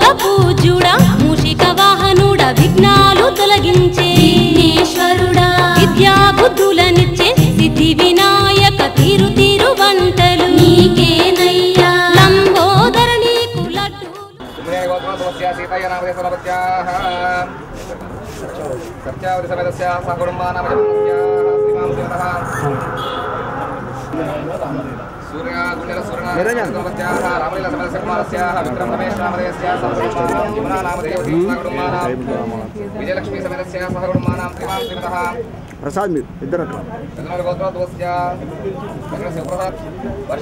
పూజుడా మూషిక వాహనుడ విఘ్నాలు తొలగించే విఘ్నేశ్వరుడా విద్యా బుద్ధులనిచ్చే సిద్ధి వినాయక తీరు తీరు వంటలు నీకేనయ్యా లంబోదర నీకు లడ్డూలు గోత్రోద్భవస్య సీతయ్య నామదే సర్వత్యాః సత్యావతి సమేతస్య సకుటుంబానామజమస్య శ్రీమాం శివతః సూర్య గుండెల సూర్య సర్వత్యాః రామలీల సమేతస్య కుమారస్య విక్రమ రమేష్ నామదేయస్య సహకుటుంబానాం యమునా నామదేయవతి సహకుటుంబానాం విజయలక్ష్మీ సమేతస్య సహకుటుంబానాం శ్రీమాం శివతః ప్రసాద్ మీరు ఇద్దరు అట్లా చంద్రుడి గోత్రోద్భవస్య వెంకట శివప్రసాద్ వర్ష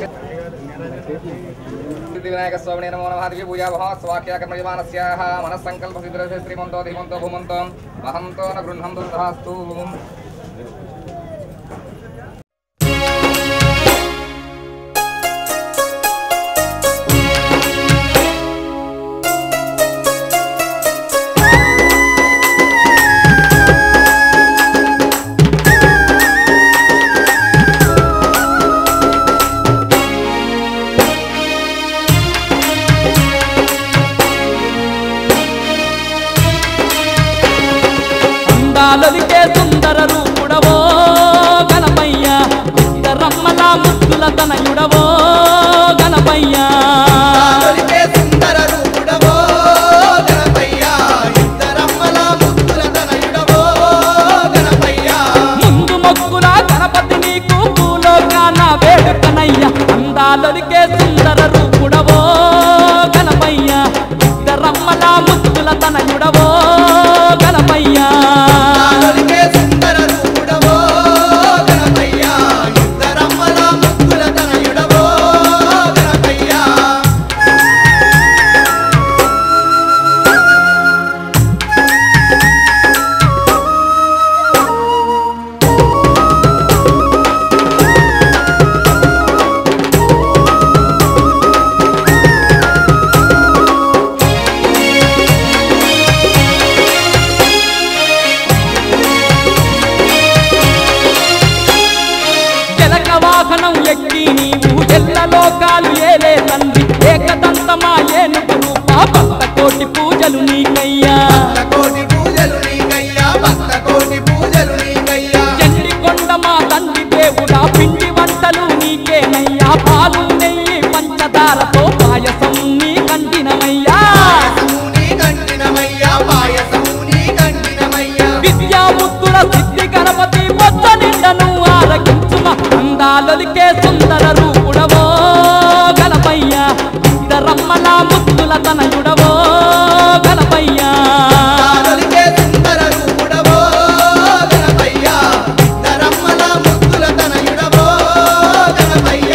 సిద్ధి వినాయక స్వామినే నమో నమః దివ్య పూజా మహోత్సవాఖ్య కర్మయమానస్యాః మనస్సంకల్ప సిద్ధిరసే శ్రీమంతో ధీమంతో భూమంతో మహంతో న గృహంతో తథాస్తు అందాలొలికే సుందర రూపుడవో గణపయ్య ఇద్దరమ్మల ముద్దుల తనయుడవో గణపయ్య తొలికే సుందర రూపుడవో గణపయ్య ఇద్దరమ్మల ముద్దుల తనయుడవో గణపయ్య ముందు మొక్కుల గణపతి నీకు భూలోకాన వేడుకనయ్య అందాలొలికే సుందర రూపుడవో గణపయ్య ఇద్దరమ్మల ముద్దుల తనయుడవో గణపయ్య తొలికే సుందర రూపుడవో గణపయ్య ఇద్దరమ్మల ముద్దుల తనయుడవో గణపయ్య జలక వాహనం ఎక్కి నీవు ఎల్ల లోకాలు ఏలే తండ్రి ఏకదంతమా ఏనుగు రూప భక్త కోటి పూజలు నీకయ్యా భక్త కోటి పూజలు నీకయ్యా భక్త కోటి పూజలు నీకయ్యా చెండి కొండ మా తండ్రి దేవుడా పిండి వంటలు నీకేనయ్యా పాలు నెయ్యి పంచదారతో పాయసం నీ కంటినమయ్యా పాయసము నీ కంటినమయ్యా పాయసము నీ కంటినమయ్యా విద్యా ముద్దుల సిద్ధి గణపతి మొత్త నిండను ఆరగించుమ అందాలొలికే సుందర రూపుడవో గణపయ్య ఇద్దరమ్మల ముద్దుల తనయుడవో గణపయ్య తొలికే సుందర రూపుడవో గణపయ్య ఇద్దరమ్మల ముద్దుల తనయుడవో గణపయ్య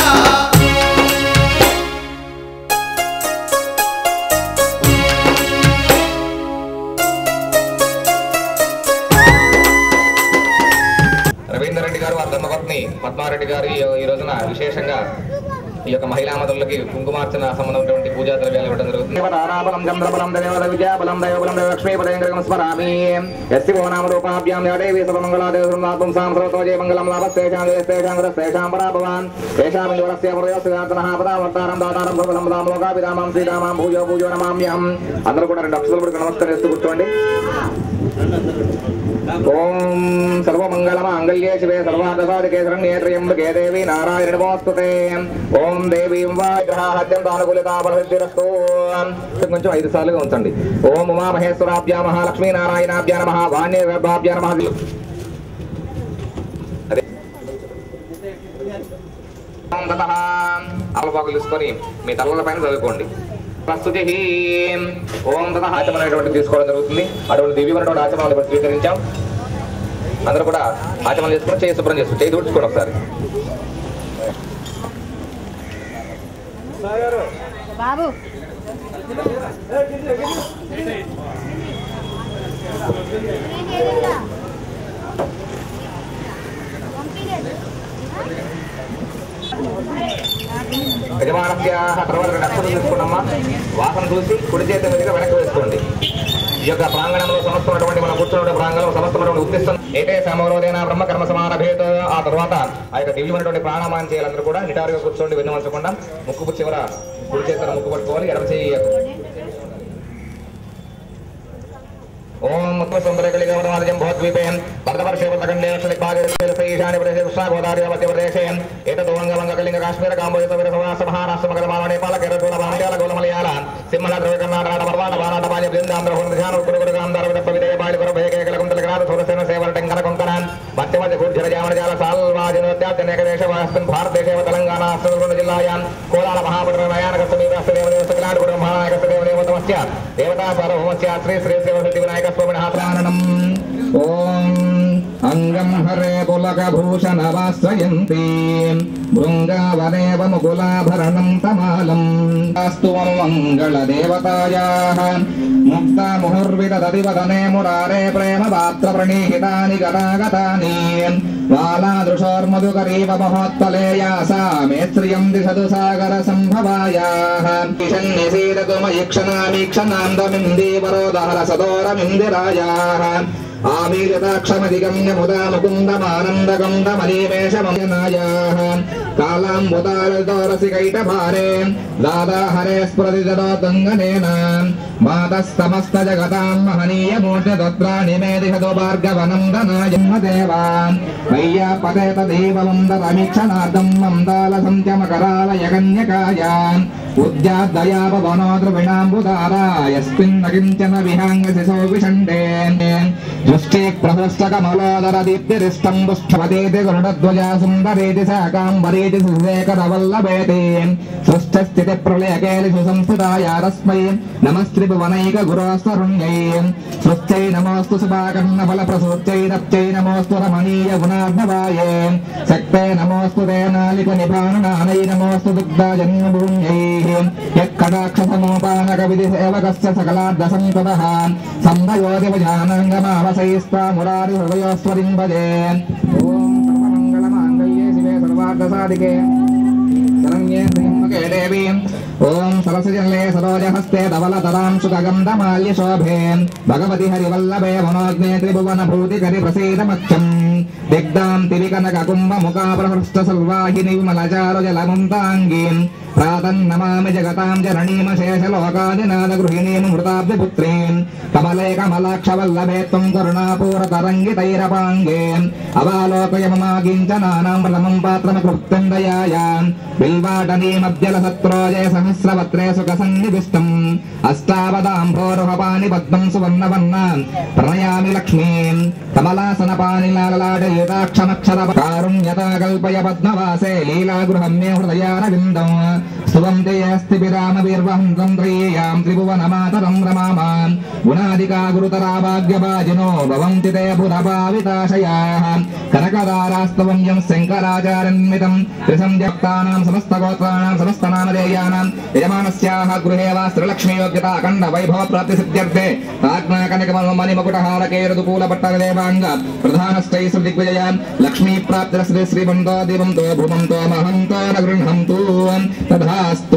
రవీందర్ రెడ్డి గారు వారి ధర్మపత్ని పద్మారెడ్డి గారు ఈ- ఈ రోజున విశేషంగా ఈ యొక్క మహిళా మతులకి కుంకుమార్చన సంబంధమైనటువంటి పూజా ద్రవ్యాలు ఇవ్వడం జరుగుతుంది దేవతారాబలం చంద్రబలం దైవత విద్యాబలం దైవబలం లక్ష్మీపదేంద్రం స్మరామి ఎస్సి నామ రూపాభ్యాం దేవి సర్వమంగళాదేవం సాంసరతో జయ మంగళం లాభస్తేషాం దేశేషాం గ్రస్తేషాం పరాభవాన్ తేషాం ఇంద్రస్య ప్రయోగసిద్ధార్థనః పదావర్తారం దాతారం భగవం దాం లోకాభిరామం శ్రీరామాం భూజో భూజో నమామ్యం అందరూ కూడా రెండు అక్షరాలు కూడా నమస్కరిస్తూ కూర్చోండి ఓం సర్వమంగళమాంగళ్యే శివే సర్వార్థసాధికే శరణ్యే త్రయంబకే దేవి నారాయణ నమోస్తుతే ఓం దేవీం వా గ్రహాహత్యం తానుకూలితాబలసిద్ధిరస్తు కొంచెం ఐదు సార్లుగా ఉంచండి ఓం ఉమామహేశ్వరాభ్యా మహాలక్ష్మీ నారాయణాభ్యా నమ వాణ్య గర్భాభ్యా నమ అదే ఓం తతః అలపాకులు తీసుకొని మీ తలల పైన చదువుకోండి ప్రస్తుతి ఓం తథ ఆచమనం అనేటువంటి తీసుకోవడం జరుగుతుంది అటువంటి దివ్యమైనటువంటి ఆచమనాలు ఇప్పుడు స్వీకరించాం అందరూ కూడా ఆచమనం చేసుకుని చేయి శుభ్రం చేసుకుని చేయి తుడుచుకోండి ఒకసారి బాబు యజమానస్య తర్వాత రెండు అక్షరం తీసుకోండమ్మా వాసన చూసి కుడి చేతి మీదుగా వెనక్కి వేసుకోండి ఈ యొక్క ప్రాంగణంలో సమస్తమైనటువంటి మనం కూర్చున్న ప్రాంగణంలో సమస్తమైనటువంటి ఉద్దేశం ఏటే సమరోదైన బ్రహ్మ కర్మ సమానభేత ఆ తర్వాత ఆ యొక్క దివ్యమైనటువంటి ప్రాణామానం చేయాలందరూ కూడా నిటారుగా కూర్చోండి వెన్ను వంచకుండా ముక్కు చివర కుడి చేతిలో ముక్కు పట్టుకోవాలి ఎడమ చేయి సుందరకళిగవనమాలయం భవద్వీపే భరతవర్షే వృతఖండే దక్షిణదిక్పాగే ఈశాన్య ప్రదేశే కృష్ణా గోదావరి మధ్య ప్రదేశే ఏతదోంగ కళింగ కాశ్మీర కాంబోజ వీరసమాస మహారాష్ట్ర మగధమాల నేపాల కేరళ బాంగ్యాల గోల మలయాళ సింహళ ద్రవ కర్ణాటక పర్వాణ భారత పాయ బృందాంధ్ర హోంధ్యాన ఉత్తర గురు గాంధార విదప్ప విదయ బాళి గుర భయకేకల కుంతల గ్రాద సురసేన సేవల టంకర కొంకణాన్ మధ్య మధ్య గుర్జర జామన జాల సాల్వాజనోత్యాత్యనేక దేశ వాస్మిన్ భారతదేశే తెలంగాణ ఆశ్రమ జిల్లాయాం కోలాల మహాపట్న నయానకస్త దేవస్త దేవదేవస్త గురు మహానాయకస్త దేవదేవతమస్య దేవతా సార్వభౌమస్య శ్రీ శ్రీ శ్రీ వినాయక స్వామి ప్రాణనం ఓం అంగం హరే పులకభూషణ వాశ్రయంతి భృంగావనేవ ముకులాభరణం తమాలం అస్తు మంగళ దేవతాయాః ముక్త ముహుర్విదదివదనే మురారే ప్రేమ పాత్ర ప్రణీహితాని గతాగతాని బాలాదృశోర్మధుకరీవ మహోత్పలే యాసా మేత్రియం దిశదు సాగర సంభవాయాః నిషన్నిసీదతు మయి క్షణామీక్షణాందమిందీవరోదహర సదోరమిందిరాయాः ఆమీలితాక్షమధిగమ్య ముదా ముకుందమానందగంధమనీమేషమయనాయాः కాలాంబుదారసికైటభారే దాదాహరే స్ఫురతిదరోదంగనేన మాతస్తమస్త జగతాం మహనీయమూర్తిదత్రాణి మే దిశతో భార్గవనందనాయమ్మదేవాన్ మయ్యాపదే తదేవమందరమీక్షణార్థం మందాల సంత్యమకరాల యగన్యకాయాన్ ఉద్యాద్దయాపవనో ద్రవిణాంబుదారా యస్మిన్న కించన విహాంగ శిశో విషण्डे దృష్టి ప్రహృష్టకమలోదర దీప్తిరిష్టం పుష్పదేతి గరుడధ్వజా సుందరేతి శాకాంబరేతి సుశేఖరవల్లభేతి సృష్టస్థితి ప్రళయకేలిషు సంస్థితాయారస్మై నమస్త్రిభువనైక గురోస్తరుణ్యై సృష్టై నమోస్తు సుభాకర్ణ ఫల ప్రసూత్యై నప్చై నమోస్తు రమణీయ గుణార్ణవాయే శక్తే నమోస్తు తేనాలిక నిభాననానై నమోస్తు దుగ్ధ జన్మభూమ్యై యక్కటాక్షసమోపానక విధి సేవకస్య సకలార్థ సంపదః సందయోదివజానంగమావసైస్తా మురారి హృదయోస్వరిం భజే ఓం సర్వమంగళమాంగళ్యే శివే సర్వార్థసాధికే శరణ్యే శ్రీమకే దేవి ఓం సరసజలే సరోజహస్తే ధవలతరాం సుఖగంధమాల్య శోభే భగవతి హరివల్లభే మనోజ్ఞే త్రిభువన భూతికరి ప్రసీదమక్షం దిగ్ధాం తివికనక కుంభ ముఖాప్రహృష్ట సల్వాహిని విమలచారు జలముంతాంగీం ప్రాతన్నమామి జగతాం జననీమశేషలోకాదినాద గృహిణీం మృతాబ్దిపుత్రీం కమలే కమలాక్షవల్లభే త్వం కరుణాపూరతరంగితైరపాంగే అవాలోకయ మమాకించనానాం ప్రథమం పాత్రమకృప్తం దయాయాం బిల్వాటనీమద్యల సత్రోజయ సహస్రవత్రే సుఖసన్నివిష్టం అష్టావదాంభోరుహపాని పద్మం సువర్ణవర్ణ ప్రణయామి లక్ష్మీం కమలాసనపానిలాలలాటయుతాక్షమక్షర కారుణ్యతా కల్పయ పద్మవాసే లీలాగృహం మే హృదయారవిందం స్తువం తేయస్తి విరామ వీర్వహంతం త్రయేయాం త్రిభువనమాతరం రమామాం గుణాదికా గురుతరా భాగ్యభాజినో భవంతి తే బుధభావితాశయాః కనకదారాస్తవం యం శంకరాచార్యన్మితం త్రిసంధ్యక్తానాం సమస్తగోత్రాణాం సమస్తనామధేయానాం యజమానస్యాః గృహే వా శ్రీలక్ష్మీ యోగ్యత అఖండ వైభవ ప్రాప్తి సిద్ధ్యర్థే ఆజ్ఞాకనకమణిమకుటహారకేరుదుకూల పట్టదేవాంగ ప్రధానస్థై దిగ్విజయ లక్ష్మీ ప్రాప్తిరస్తి శ్రీమంతో దివంతో భూమంతో మహంతో న గృహంతు తథాస్తు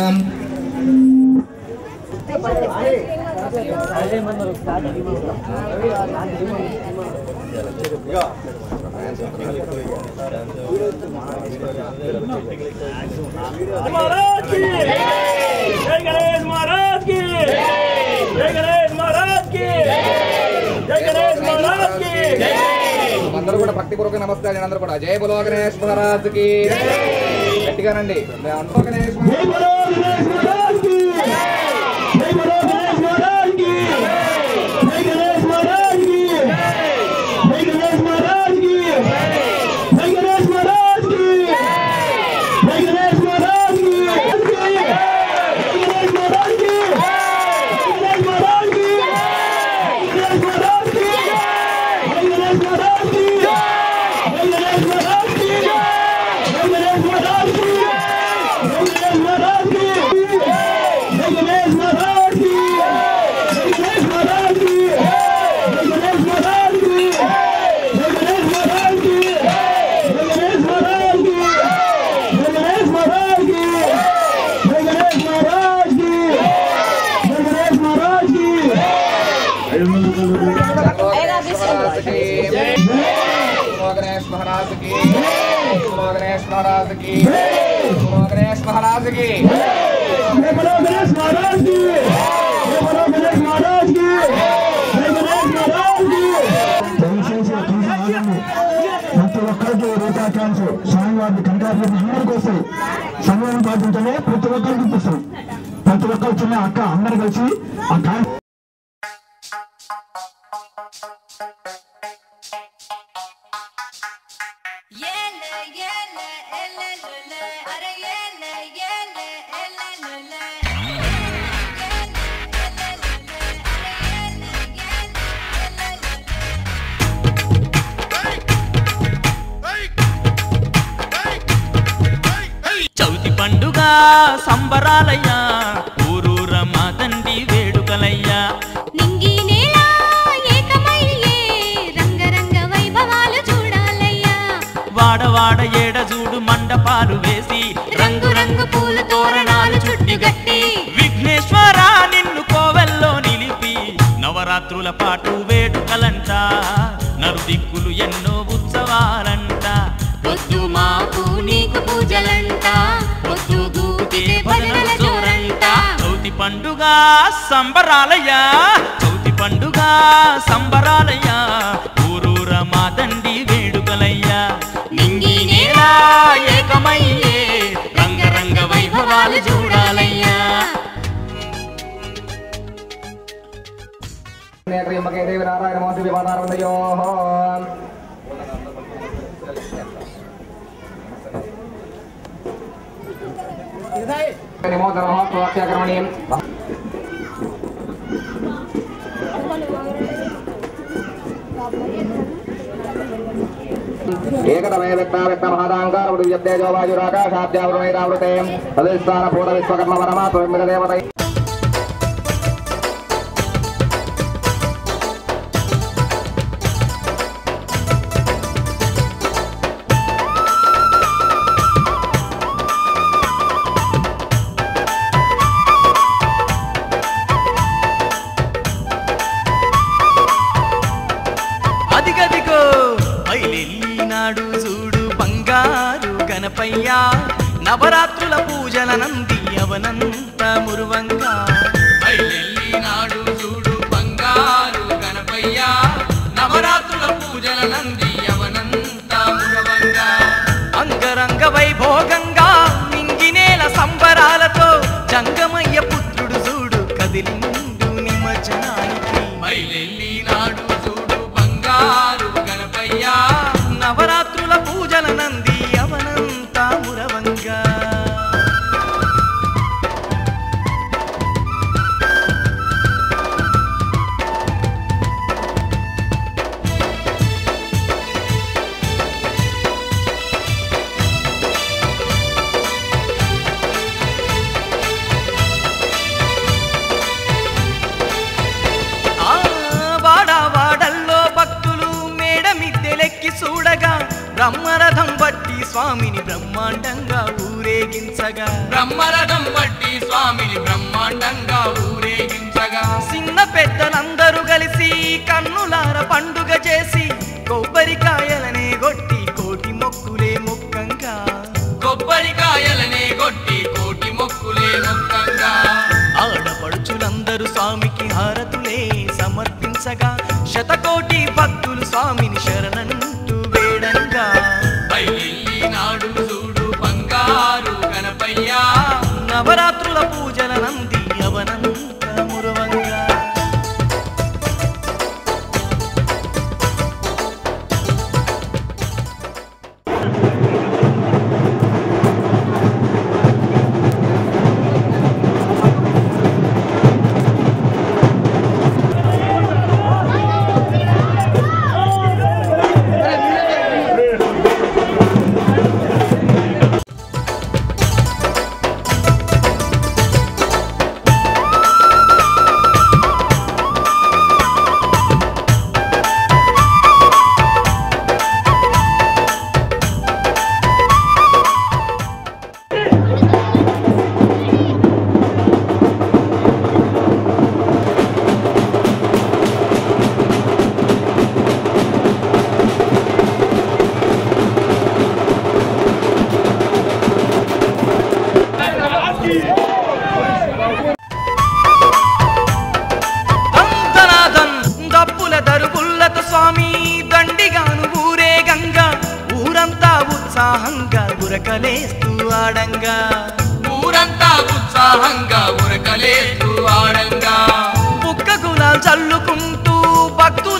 महाराज की जय गणेश महाराज की जय गणेश महाराज की जय गणेश महाराज की అందరూ కూడా భక్తిపూర్వక నమస్కారం అందరూ కూడా జయ బులో గణేష్ మహారాజ్ కి గట్టిగానండి అందరూ గణేష్ जय बोलो गणेश महाराज की जय बोलो गणेश महाराज की जय गणेश महाराज की जय गणेश महाराज की जय गणेश महाराज की जय गणेश महाराज की जय गणेश महाराज की जय गणेश महाराज की जय गणेश महाराज की जय गणेश महाराज की जय गणेश महाराज की जय गणेश महाराज की जय गणेश महाराज की जय गणेश महाराज की जय गणेश महाराज की जय गणेश महाराज की जय गणेश महाराज की जय गणेश महाराज की जय गणेश महाराज की जय गणेश महाराज की जय गणेश महाराज की गणेश महाराज की बोलो गणेश महाराज की बोलो गणेश महाराज की जय बोलो गणेश महाराज की जय बोलो गणेश महाराज की जय गणेश महाराज అది అందరికి వస్తాయి సమయం పాటించలే ప్రతి ఒక్కరికి ఇప్పిస్తాం ప్రతి ఒక్కరు చిన్న అక్క అందరు కలిసి ఆ కా Yele, yele, ele, lele, are yele, yele, ele, lele. Yele, ele, lele, are yele, yele, ele, lele. Chavithi పండుగ సంబరాలయ్యా ఊరూర మా తండ్రి వేడుకలయ్యా నింగి నేల ఏకమయ్యే రంగరంగ వైభవాలు చూడాలయ్యా వాడవాడ ఏడ చూడు మండపాలు వేసి రంగు రంగు పూల తోరణాలు చుట్టుగట్టి విఘ్నేశ్వర నిన్ను కోవెల్లో నిలిపి నవరాత్రుల పాటు వేడుకలంట నలుదిక్కులు ఎన్నో ఉత్సవాలంట పొద్దు మాపు నీకు పూజలంట పొద్దు గూటితే భజనల జోరంట చవితి పండుగ సంబరాలయ్యా చవితి పండుగ సంబరాలయ్యా ఊరూర మా తండ్రి వేడుకలయ్యా నింగి నేల ఏకమయ్యే రంగరంగ వైభవాలు చూడాలయ్యా నేత్రయంబకే దేవి నారాయణ మోసి విమానారందయో నిమోదన మహోత్సవాఖ్యాకర్మణీయం ఏకతమే వ్యక్త వ్యక్త మహాదాంకారముడు యద్దేజో వాయురాకాశాద్యావృణైరావృతే తదిస్థాన పూత విశ్వకర్మ పరమాత్మ దేవత అదిగదిగో బయలెల్లి నాడు చూడు బంగారు గణపయ్యా నవరాత్రుల పూజల నంది అవనంత మురువంగా బయలెల్లి నాడు చూడు బంగారు గణపయ్యా నవరాత్రుల పూజల నంది అవనంత మురువంగా అంగరంగ వైభోగంగా మింగినేల సంబరాలతో జంగమయ్య పుత్రుడు చూడు కదిలిండు నిమజ్జనానికి బయలెల్లి నాడు చూడు బంగారు గణపయ్యా నవరాత్రుల పూజల నంది అవనంత మురవంగా ఆ వాడా వాడల్లో భక్తులు మేడ మిద్దెలెక్కి చూడగా బ్రహ్మరథం బట్టి స్వామిని బ్రహ్మాండంగా ఊరేగించగా బ్రహ్మరథం బట్టి స్వామిని బ్రహ్మాండంగా ఊరేగించగా చిన్న పెద్దలందరూ కలిసి కన్నులార పండుగ చేసి కొబ్బరికాయలనే కొట్టి కోటి మొక్కులే మొక్కంగా కొబ్బరికాయలనే కొట్టి కోటి మొక్కులే మొక్కంగా ఆడపడుచులందరూ స్వామికి హారతులే సమర్పించగా శతకోటి భక్తులు స్వామిని శరణంటూ వేడంగా బయలెల్లి నాడు చూడు బంగారు గణపయ్యా నవరాత్రుల పూజల నంది అవనంత మురవంగా ఉత్సాహంగా ఉరకలేస్తూ ఆడంగా ఊరంతా ఉత్సాహంగా ఉరకలేస్తూ ఆడంగా బుక్క గులాల్ చల్లుకుంటూ భక్తుల